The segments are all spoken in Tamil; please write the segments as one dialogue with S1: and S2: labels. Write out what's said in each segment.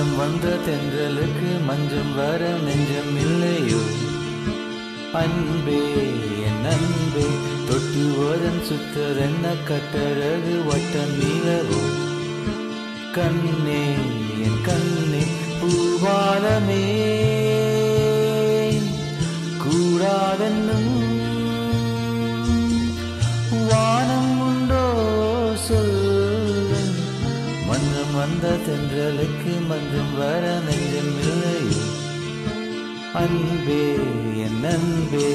S1: மன்றம் வந்த தென்றலுக்கு மஞ்சம் வர நெஞ்சம் இல்லையோ அன்பே என் அன்பே தொட்டு ஓதன் சுத்தரென்ன கட்டழகு வட்டம் நீளவோ கண்ணே என் கண்ணே பூவாலமே கூடாதென்னும் வானம் உண்டோ சொல்ல மன்றம் வந்த தென்றலுக்கு மன்றம் வர நெஞ்சம் இல்லையோ அன்பே என் அன்பே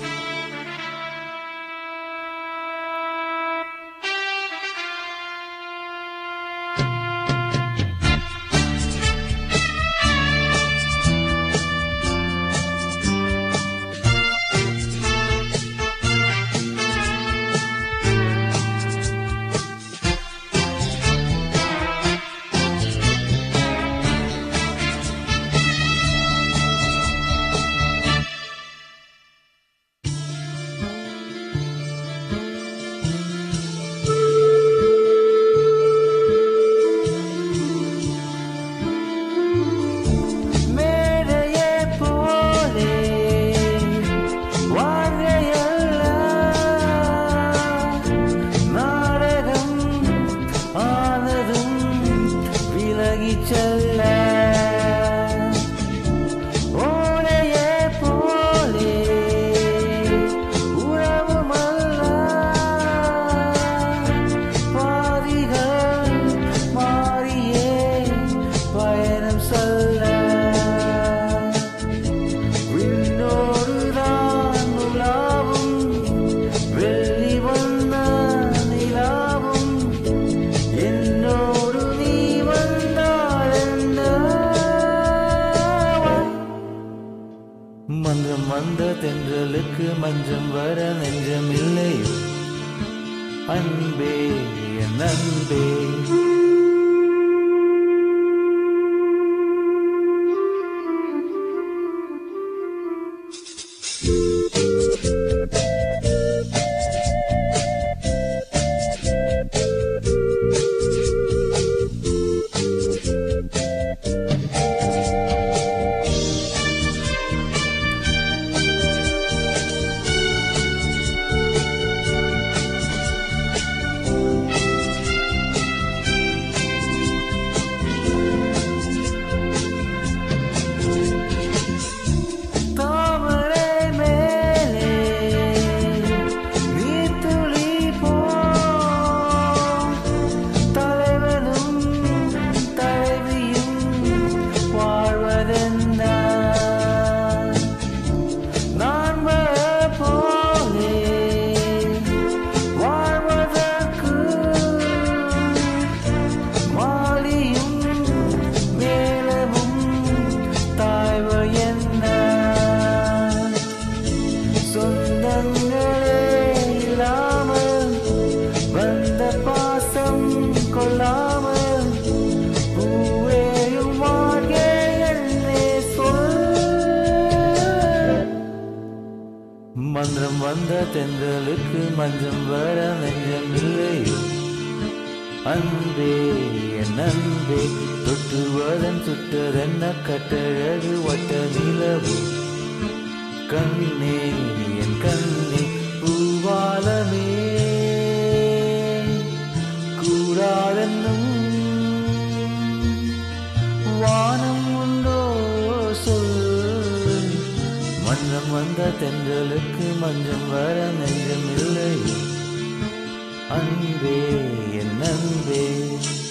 S1: மேடையே போலே வாழ்கையல்ல நாடகம் ஆனதும் விலகிச் செல்ல ஓடையே போலே உறவுமல்ல பாதிகள் மாறியே பயணம் சொல்ல விண்ணோடுதான் உலாவும் வெள்ளி வந்த நிலாவும் என்னோடு நீ வந்தால் என்ன மன்றம் வந்த தென்றலுக்கு மஞ்சம் வர நெஞ்சம் இல்லையோ அன்பே என் அன்பே தாமரை மேலே நீர்த்துளி போல் தலைவனும் தலைவியும் வாழ்வதென்ன நான் போலே வாழ்வதற்கு மாலியும் மேலமும் தாய்வு என்ன சொந்தங்களே இல்லாமல் வந்த பாசம் கொள்ளாமல் பூவேயும் வாழ்கை என்னே சொல் மன்றம் வந்த தென்றலுக்கு மஞ்சம் வர நெஞ்சம் இல்லையோ அன்பே என் அன்பே தொட்டுவதன் சுட்டதென்ன கட்டழகு வட்ட நிலவு கண்ணே என் கண்ணே பூவாலமே கூடாதென்னும் வானம் உண்டோ சொல் மன்றம் வந்த தென்றலுக்கு மஞ்சம் வர நெஞ்சம் இல்லை அன்பே என் அன்பே